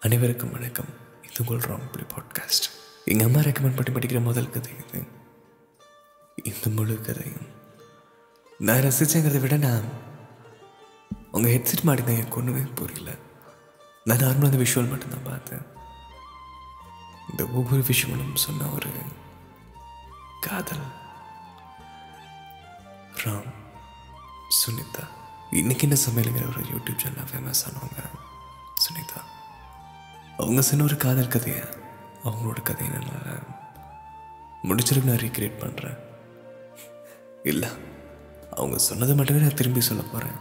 அனைவருக்கும் வணக்கம் இது உங்கள் ராம்புலி பாட்காஸ்ட் எங்கள் அம்மா ரெக்கமெண்ட் பண்ணி படிக்கிற முதல் கதை இது இந்த முழு கதையும் நான் ரசிச்சேங்கிறத விட நான் உங்கள் ஹெட்செட் மாட்டி தான் எனக்கு ஒன்றுமே புரியல நான் நார்மலாக அந்த விஷுவல் மட்டும்தான் பார்த்தேன் இந்த ஒவ்வொரு விஷுவலும் சொன்ன ஒரு காதல் ராம் சுனிதா இன்னைக்கு என்ன சமையலுங்கிற ஒரு யூடியூப் சேனல் ஃபேமஸ் ஆனவங்க சுனிதா அவங்க சொன்ன ஒரு காதல் கதையை அவங்களோட கதையை நான் முடிச்சிருக்கு நான் ரீக்ரியேட் பண்ணுறேன் இல்லை அவங்க சொன்னதை மட்டுமே நான் திரும்பி சொல்ல போகிறேன்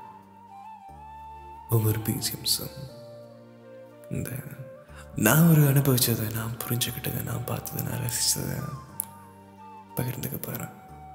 ஒவ்வொரு பிஜிஎம்ஸும் இந்த நான் ஒரு அனுபவிச்சதை நான் புரிஞ்சுக்கிட்டதை நான் பார்த்ததை நான் ரசித்ததை பகிர்ந்துக்க போகிறேன்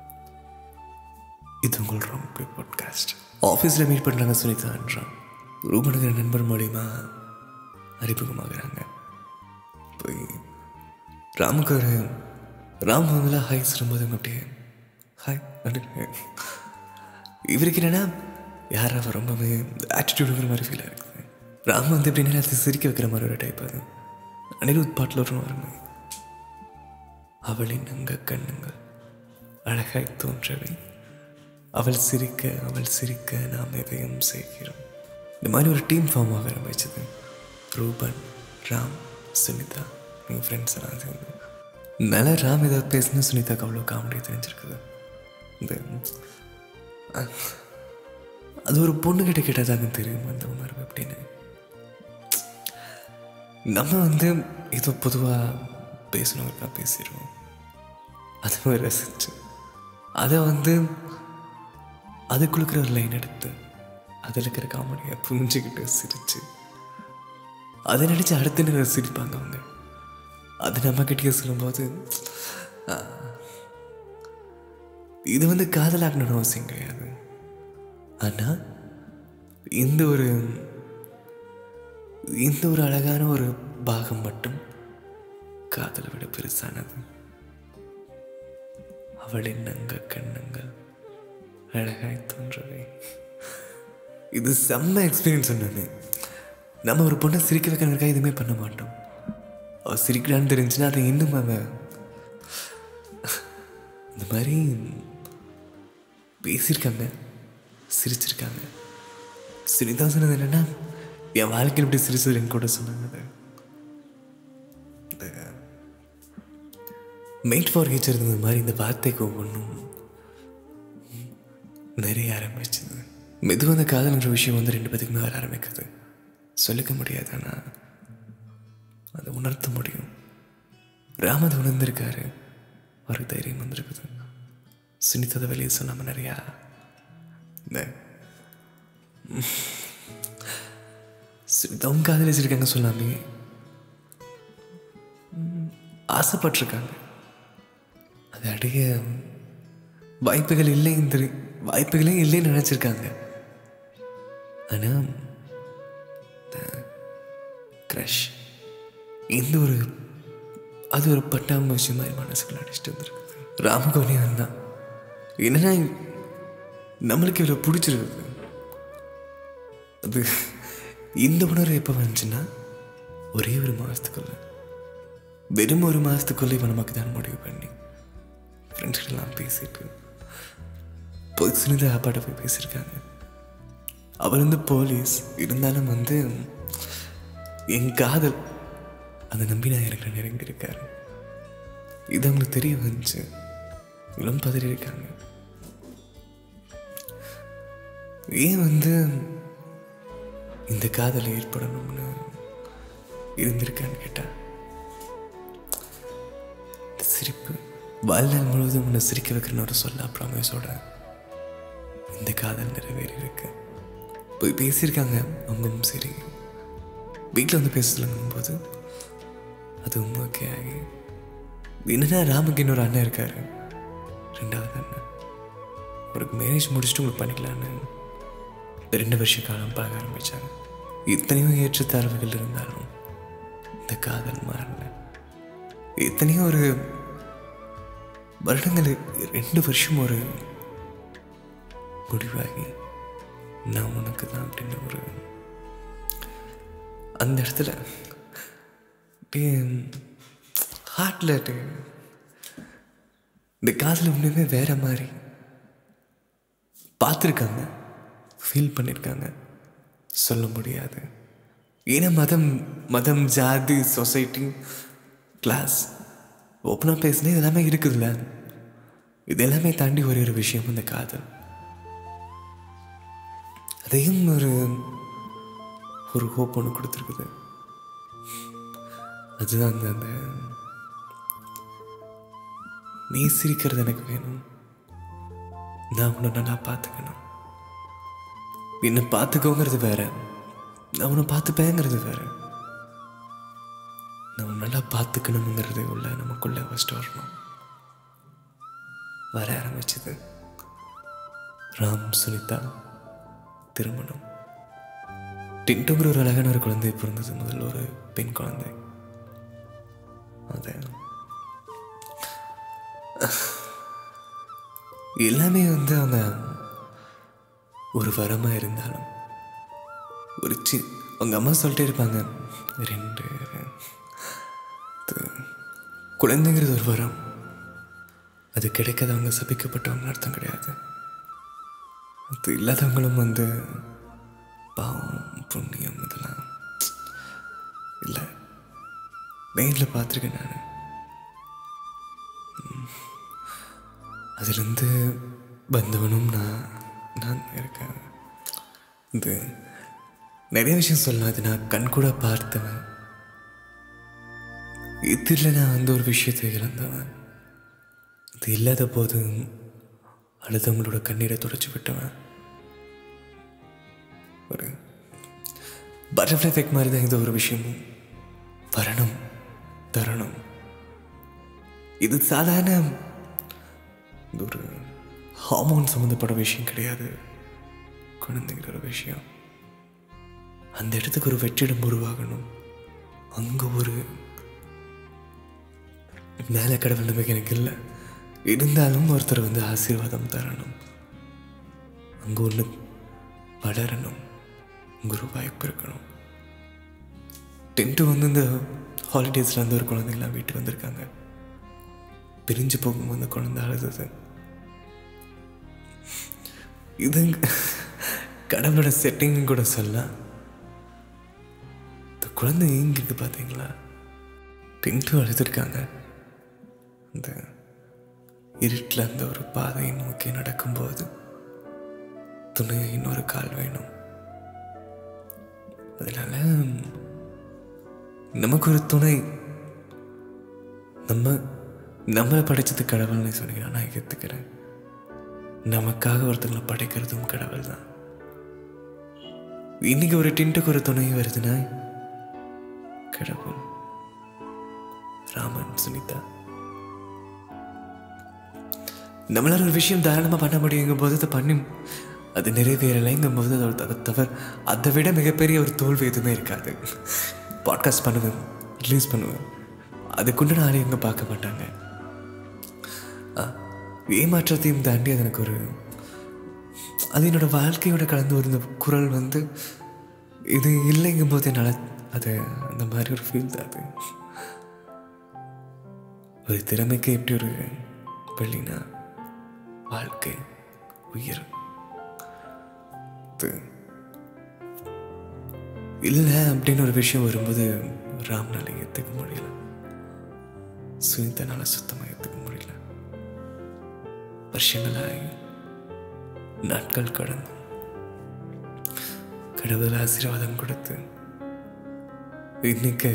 இது உங்கள் ரொம்ப பாட்காஸ்ட் ஆஃபீஸில் மீட் பண்ணுறாங்க சுனிதான்றான் ரூபனுங்கிற நண்பர் மூலியமா அறிமுகமாகறாங்க போய் ராமுக்கு ஒரு ராம் வந்து ஹாய் சொல்லும்போது அப்படியே ஹாய் அப்படின்னு இவருக்கு என்னன்னா யார் அவர் ரொம்பவே ஆட்டிடியூடுங்கிற மாதிரி ஃபீல் இருக்குது ராம் வந்து எப்படின்னா அது சிரிக்க வைக்கிற மாதிரி ஒரு டைப் அது அனிருத் பாட்டில் ஒரு வருமே அவளின் அங்க கண்ணுங்கள் அழகாய் தோன்றவை அவள் சிரிக்க அவள் சிரிக்க நாம் எதையும் செய்கிறோம் இந்த மாதிரி ஒரு டீம் ஃபார்ம் ஆக ஆரம்பிச்சது ரூபன் ராம் சுனிதா எங்கள் ஃப்ரெண்ட்ஸ் எல்லாம் சேர்ந்து நல்லா ராம் ஏதாவது பேசுனா சுனிதாக்கு அவ்வளோ காமெடி தெரிஞ்சிருக்குது இந்த அஹ், அது ஒரு பொண்ணுக்கிட்ட கேட்டதாங்க தெரியும் அந்த உணர்வு அப்படின்னு நம்ம வந்து ஏதோ பொதுவாக பேசணுங்கிறதா பேசிடுவோம் அதை மாதிரி ரசிச்சு அதை வந்து அதுக்குள்ள ஒரு லைன் எடுத்து அதில் இருக்கிற காமெடியை புரிஞ்சுக்கிட்டு சிரிச்சு அதை நினச்சி அடுத்த நேரம் சிரிப்பாங்க அவங்க அது நம்ம கிட்டே சொல்லும்போது ஆ, இது வந்து காதலாக்கணும்னு அவசியம் கிடையாது ஆனால் இந்த ஒரு இந்த ஒரு அழகான ஒரு பாகம் மட்டும் காதலை விட பெருசானது அவளின் அங்க கண்ணங்கள் அழகாய் தோன்றவே இது செம்ம எக்ஸ்பீரியன்ஸ் சொன்னது நம்ம ஒரு பொண்ணை சிரிக்க வைக்கிறதுக்காக எதுவுமே பண்ண மாட்டோம் அவள் சிரிக்கிறான்னு தெரிஞ்சுன்னா அதை இன்னும் அவன் இந்த மாதிரி பேசியிருக்காங்க சிரிச்சிருக்காங்க சுனிதா சொன்னது என்னன்னா என் வாழ்க்கையில் இப்படி சிரிச்சது என் கூட சொன்னாங்க அது மெயிட் ஃபார் ஹீச்சர் இருந்தது மாதிரி இந்த வார்த்தைக்கு ஒவ்வொன்றும் நிறைய ஆரம்பிச்சது மெதுவாக அந்த காதல்ன்ற விஷயம் வந்து ரெண்டு பேத்துக்குமே வர ஆரம்பிக்குது சொல்லிக்க முடியாது ஆனால் அதை உணர்த்த முடியும் ராம் அதை உணர்ந்திருக்காரு அவருக்கு தைரியம் வந்திருக்குது சுனிதா வெளியே சொல்லாமல் நிறையா இந்த சுனிதாவும் காதலிச்சிருக்காங்க சொல்லாமே ம், ஆசைப்பட்டிருக்காங்க அது அடைய வாய்ப்புகள் இல்லைன்னு தெரியும் வாய்ப்புகளே இல்லைன்னு நினச்சிருக்காங்க ஆனால் க்ரஷ் இந்த ஒரு அது ஒரு பட்டாம விஷயம் மாதிரி மனசுக்குள்ள அடிச்சுட்டு வந்துருக்கு ராமகோனியன் தான் என்னன்னா நம்மளுக்கு இவ்வளோ பிடிச்சிருக்கு அது இந்த உணர்வு எப்போ வந்துச்சுன்னா ஒரே ஒரு மாதத்துக்குள்ள வெறும் ஒரு மாதத்துக்குள்ள இவன் நமக்கு தான் முடிவு பண்ணி ஃப்ரெண்ட்ஸ்கிட்டலாம் பேசிட்டு போய் சுனிதா அப்பாட்ட போய் பேசியிருக்காங்க அவர் வந்து போலீஸ் இருந்தாலும் வந்து என் காதல் அதை நம்பி நான் இருக்கிற நெருங்கி இருக்காரு இது அவங்களுக்கு தெரிய வந்துச்சு இவ்வளோ பதறி இருக்காங்க ஏன் வந்து இந்த காதல் ஏற்படணும்னு இருந்திருக்கான்னு கேட்டா இந்த சிரிப்பு வாழ்நாள் முழுவதும் உன்னை சிரிக்க வைக்கிறன்னு ஒரு சொல்ல ப்ராமிஸோட இந்த காதல் நிறைவேறி இருக்கு போய் பேசியிருக்காங்க அவங்களும் சரி வீட்டில் வந்து பேச சொல்லுங்கும்போது அதுவும் ஓகே ஆகி என்னன்னா ராமுக்கு இன்னொரு அண்ணன் இருக்காரு ரெண்டாவது அண்ணன் அவருக்கு மேரேஜ் முடிச்சுட்டு உங்களுக்கு பண்ணிக்கலான்னு ரெண்டு வருஷ காலம் பார்க்க ஆரம்பித்தாங்க எத்தனையோ ஏற்றத்தாழ்வுகள் இருந்தாலும் இந்த காதல் மாறல எத்தனையோ ஒரு வருடங்கள் ரெண்டு வருஷம் ஒரு முடிவாகி நான் உனக்கு தான் அப்படின்னு ஒரு அந்த இடத்துல ஹார்ட்டில் இந்த காதல் ஒன்றுமே வேற மாதிரி பார்த்துருக்காங்க ஃபீல் பண்ணியிருக்காங்க சொல்ல முடியாது ஏன்னா மதம் மதம் ஜாதி சொசைட்டி கிளாஸ் ஓப்பனாக பேசினா இது எல்லாமே இருக்குதுல்ல இது எல்லாமே தாண்டி ஒரு ஒரு விஷயம் இந்த காதல் அதையும் ஒரு ஒரு ஹோப் ஒன்று கொடுத்துருக்குது அதுதான் அந்த அந்த நீ சிரிக்கிறது எனக்கு வேணும் நான் உன்னை நல்லா பார்த்துக்கணும் என்னை பார்த்துக்கோங்கிறது வேற நான் உன்னை பார்த்துப்பேங்கிறது வேற நான் உன்னை நல்லா பார்த்துக்கணுங்கிறது உள்ள நமக்குள்ள ஃபஸ்ட்டு வரணும் வர ஆரம்பிச்சது ராம் சுனிதா திருமணம் டின்ட்டுங்கிற ஒரு அழகான ஒரு குழந்தை பிறந்தது முதல்ல ஒரு பெண் குழந்தை அது எல்லாமே வந்து அவங்க ஒரு வரமாக இருந்தாலும் ஒரு சி அவங்க அம்மா சொல்லிட்டே இருப்பாங்க ரெண்டு இது, குழந்தைங்கிறது ஒரு வரம் அது கிடைக்காதவங்க சபிக்கப்பட்டவங்க அர்த்தம் கிடையாது அது இல்லாதவங்களும் வந்து பாவம் புண்ணியம் இதெல்லாம் இல்லை நேரில் பார்த்துருக்கேன் நான் அதுலேருந்து வந்தவனும் நான் நான் இருக்கேன் இது நிறைய விஷயம் சொல்லலாம் அது நான் கண் கூட பார்த்தவன் இதில் நான் வந்து ஒரு விஷயத்தை இழந்தவன் அது இல்லாத போது அழுதவங்களோட கண்ணீரை தொடச்சி விட்டவன் ஒரு பட்டர்ஃப்ளை எஃபெக்ட் மாதிரி தான் இந்த ஒரு விஷயமும் வரணும் தரணும் இது சாதாரண இது ஒரு ஹார்மோன் சம்மந்தப்பட்ட விஷயம் கிடையாது குழந்தைங்கிற ஒரு விஷயம் அந்த இடத்துக்கு ஒரு வெற்றிடம் உருவாகணும் அங்கே ஒரு மேலே கடவுள் நம்பிக்கை எனக்கு இல்லை இருந்தாலும் ஒருத்தர் வந்து ஆசீர்வாதம் தரணும் அங்கே ஒன்று வளரணும் அங்கே ஒரு வாய்ப்பு இருக்கணும் டென்த்து வந்து இந்த ஹாலிடேஸில் வந்து ஒரு குழந்தைங்களாம் வீட்டுக்கு வந்திருக்காங்க பிரிஞ்சு போகும்போது அந்த குழந்தை அழுதது இது கடவுளோட செட்டிங் கூட சொல்லலாம் இந்த குழந்தை எங்கிருக்கு பார்த்தீங்களா டென்ட்டு அழுதுருக்காங்க அந்த இருட்டில் அந்த ஒரு பாதையை நோக்கி நடக்கும்போது துணை இன்னொரு கால் வேணும் அதனால நமக்கு ஒரு துணை நம்ம நம்மளை படைச்சது கடவுள்னு சொன்னீங்கன்னா நான் ஏற்றுக்கிறேன் நமக்காக ஒருத்தங்களை படைக்கிறதும் கடவுள் தான் இன்னைக்கு ஒரு டின்ட்டுக்கு ஒரு துணை வருதுன்னா கடவுள் ராமன் சுனிதா நம்மளால ஒரு விஷயம் தாராளமாக பண்ண முடியுங்கும் போது அதை பண்ணி அது நிறைவேறலைங்கும் போது அதோட அதை தவிர அதை விட மிகப்பெரிய ஒரு தோல்வி எதுவுமே இருக்காது பாட்காஸ்ட் பண்ணுவேன் ரிலீஸ் பண்ணுவேன் அதுக்குண்டு நாளை எங்கே பார்க்க மாட்டாங்க ஆ, ஏமாற்றத்தையும் தாண்டி அது எனக்கு ஒரு அது என்னோட வாழ்க்கையோட கலந்து ஒரு இந்த குரல் வந்து இது இல்லைங்கும் போது என்னால் அது அந்த மாதிரி ஒரு ஃபீல் தான் அது ஒரு திறமைக்கு எப்படி ஒரு வெளினா வாழ்க்கை உயிர் இது இல்லை அப்படின்னு ஒரு விஷயம் வரும்போது ராம்னால ஏற்றுக்க முடியல சுனிதனால சுத்தமாக ஏற்றுக்க முடியல வருஷங்களாகி நாட்கள் கடந்து கடவுள் ஆசீர்வாதம் கொடுத்து இன்னைக்கு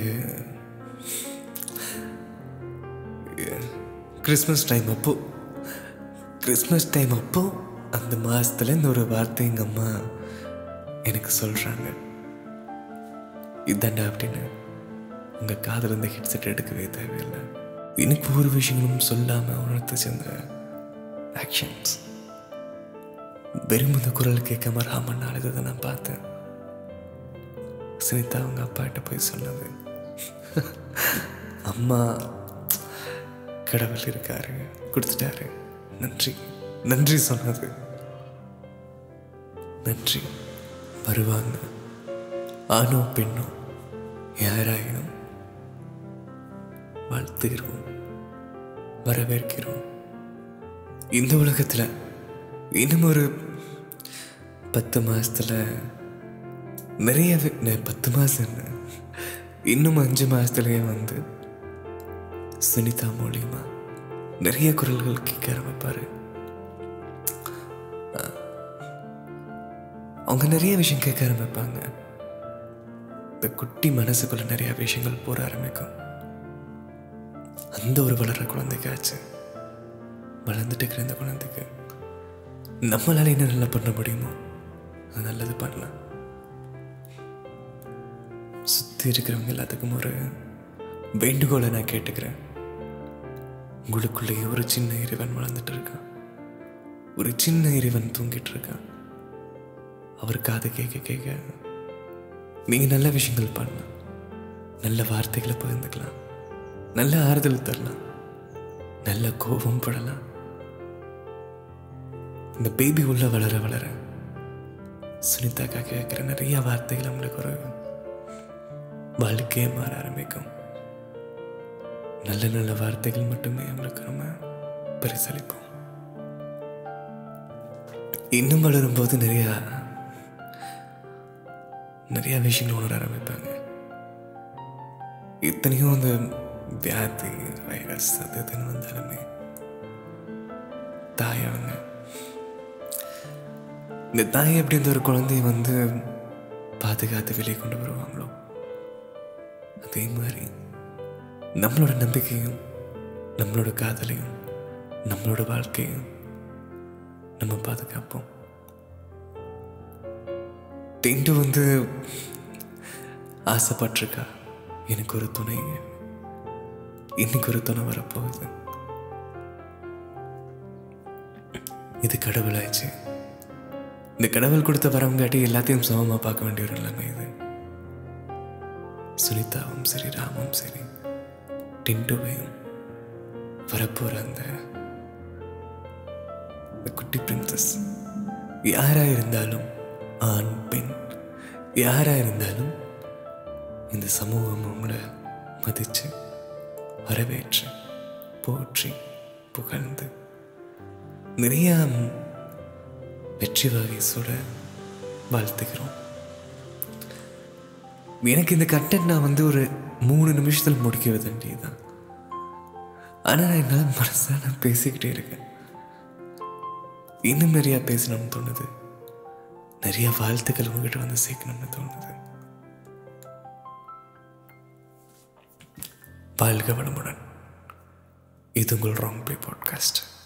கிறிஸ்மஸ் டைம் அப்போ கிறிஸ்மஸ் டைம் அப்போ அந்த மாதத்துல இந்த ஒரு வார்த்தை எங்கள் அம்மா எனக்கு சொல்கிறாங்க இதாண்டா அப்படின்னு உங்கள் காதில் இந்த ஹெட்செட் எடுக்கவே தேவையில்லை எனக்கு ஒரு விஷயங்களும் சொல்லாமல் உணர்த்து சேர்ந்த ஆக்ஷன்ஸ் வெறும் இந்த குரல் கேட்காம ராமன் அழுததை நான் பார்த்தேன் சுனிதா அவங்க அப்பாட்ட போய் சொன்னது அம்மா கடவுள் இருக்காரு கொடுத்துட்டாரு நன்றி நன்றி சொன்னது நன்றி வருவாங்க ஆணோ பெண்ணோ யாராயினும் வாழ்த்துகிறோம் வரவேற்கிறோம் இந்த உலகத்தில் இன்னும் ஒரு பத்து மாசத்துல நிறைய வி- நெ- பத்து மாதம் என்ன இன்னும் அஞ்சு மாதத்துலேயே வந்து சுனிதா மூலியமா நிறைய குரல்கள் கேட்க ஆரம்பிப்பாரு அஹ், அவங்க நிறைய விஷயம் கேட்க ஆரம்பிப்பாங்க இந்த குட்டி மனசுக்குள்ள நிறைய விஷயங்கள் போற ஆரம்பிக்கும் அந்த ஒரு வளர்ற குழந்தைக்காச்சு வளர்ந்துட்டு இருக்கிற இந்த குழந்தைக்கு நம்மளால என்ன நல்லா பண்ண முடியுமோ அது நல்லது பண்ணலாம் சுற்றி இருக்கிறவங்க எல்லாத்துக்கும் ஒரு வேண்டுகோளை நான் கேட்டுக்கிறேன் உங்களுக்குள்ளேயே ஒரு சின்ன இறைவன் வளர்ந்துட்டு இருக்கான் ஒரு சின்ன இறைவன் தூங்கிட்டு இருக்கான் அவர் காதை கேட்க கேட்க நீங்க நல்ல விஷயங்கள் பண்ணலாம் நல்ல வார்த்தைகளை பகிர்ந்துக்கலாம் நல்ல ஆறுதல் தரலாம் நல்ல கோபம் படலாம் இந்த பேபி உள்ள வளர வளர சுனிதாக்கா கேட்குற நிறைய வார்த்தைகள் நம்மளுக்கு ஒரு வாழ்க்கையே மாற ஆரம்பிக்கும் நல்ல நல்ல வார்த்தைகள் மட்டுமே நம்மளுக்கு நம்ம பரிசளிப்போம் இன்னும் வளரும்போது நிறைய நிறைய விஷயங்கள் உணர ஆரம்பிப்பாங்க இத்தனையும் அந்த வியாதி வைரஸ் அது இதுன்னு வந்தாலுமே தாய் அவங்க இந்த தாய் எப்படி இந்த ஒரு குழந்தைய வந்து பாதுகாத்து வெளியே கொண்டு வருவாங்களோ அதே மாதிரி நம்மளோட நம்பிக்கையும் நம்மளோட காதலையும் நம்மளோட வாழ்க்கையும் நம்ம பாதுகாப்போம் டிண்டு வந்து ஆசைப்பட்டிருக்கா எனக்கு ஒரு துணை இன்னைக்கு ஒரு துணை வரப்போகுது இது கடவுளாச்சு இந்த கடவுள் கொடுத்த வரவங்காட்டி எல்லாத்தையும் சமமா பார்க்க வேண்டிய ஒரு நிலைமை இது சுனிதாவும் சரி ராமும் சரி டிண்டுவையும் வரப்போற அந்த இந்த குட்டி பிரின்சஸ் யாரா இருந்தாலும் ஆண் பெண் யாரா இருந்தாலும் இந்த சமூகம் உங்களை மதிச்சு வரவேற்று போற்றி புகழ்ந்து நிறைய வெற்றி வகை சுட வாழ்த்துக்கிறோம் எனக்கு இந்த கண்டென்ட் நான் வந்து ஒரு மூணு நிமிஷத்தில் முடிக்க வேண்டியதுதான் ஆனால் நான் என்னால் மனசாக நான் பேசிக்கிட்டே இருக்கேன் இன்னும் நிறையா பேசணும்னு தோணுது நிறைய வாழ்த்துக்கள் உங்ககிட்ட வந்து சேர்க்கணும்னு தோணுது வாழ்க வளமுடன் இது உங்கள் ராங் பிளே பாட்காஸ்ட்